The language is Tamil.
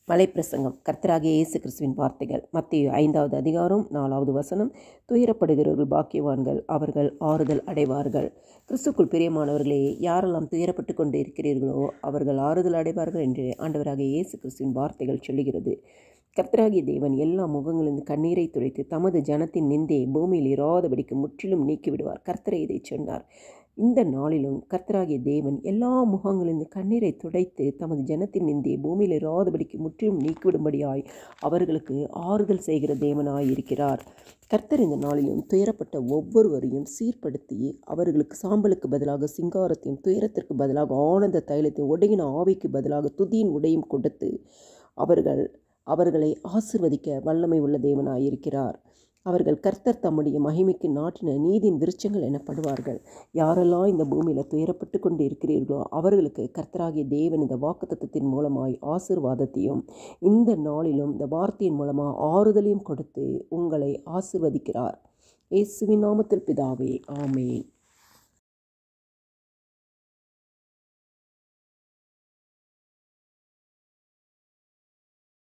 மலைப்பிரசங்கம் கர்த்தராகிய இயேசு கிறிஸ்துவின் வார்த்தைகள் மத்திய ஐந்தாவது அதிகாரம் நாலாவது வசனம் துயரப்படுகிறவர்கள் பாக்கியவான்கள் அவர்கள் ஆறுதல் அடைவார்கள் கிறிஸ்துக்குள் பிரியமானவர்களே யாரெல்லாம் துயரப்பட்டு கொண்டு இருக்கிறீர்களோ அவர்கள் ஆறுதல் அடைவார்கள் என்று ஆண்டவராகிய இயேசு கிறிஸ்துவின் வார்த்தைகள் சொல்லுகிறது கர்த்தராகிய தேவன் எல்லா முகங்களிலிருந்து கண்ணீரை துடைத்து தமது ஜனத்தின் நிந்தையை பூமியில் இராதபடிக்கு முற்றிலும் நீக்கிவிடுவார் கர்த்தரை இதை சொன்னார் இந்த நாளிலும் கர்த்தராகிய தேவன் எல்லா முகங்களிலிருந்து கண்ணீரை துடைத்து தமது ஜனத்தின் நிந்தையை பூமியில் இராதபடிக்கு முற்றிலும் நீக்கிவிடும்படியாய் அவர்களுக்கு ஆறுதல் செய்கிற தேவனாய் இருக்கிறார் கர்த்தர் இந்த நாளிலும் துயரப்பட்ட ஒவ்வொருவரையும் சீர்படுத்தி அவர்களுக்கு சாம்பலுக்கு பதிலாக சிங்காரத்தையும் துயரத்திற்கு பதிலாக ஆனந்த தைலத்தையும் உடையின ஆவிக்கு பதிலாக துதியின் உடையும் கொடுத்து அவர்கள் அவர்களை ஆசிர்வதிக்க வல்லமை உள்ள தேவனாயிருக்கிறார் அவர்கள் கர்த்தர் தம்முடைய மகிமைக்கு நாட்டின நீதியின் விருட்சங்கள் எனப்படுவார்கள் யாரெல்லாம் இந்த பூமியில் துயரப்பட்டு கொண்டு இருக்கிறீர்களோ அவர்களுக்கு கர்த்தராகிய தேவன் இந்த வாக்குத்தத்தத்தின் மூலமாய் ஆசிர்வாதத்தையும் இந்த நாளிலும் இந்த வார்த்தையின் மூலமாக ஆறுதலையும் கொடுத்து உங்களை ஆசிர்வதிக்கிறார் இயேசுவின் நாமத்தில் பிதாவே ஆமேன்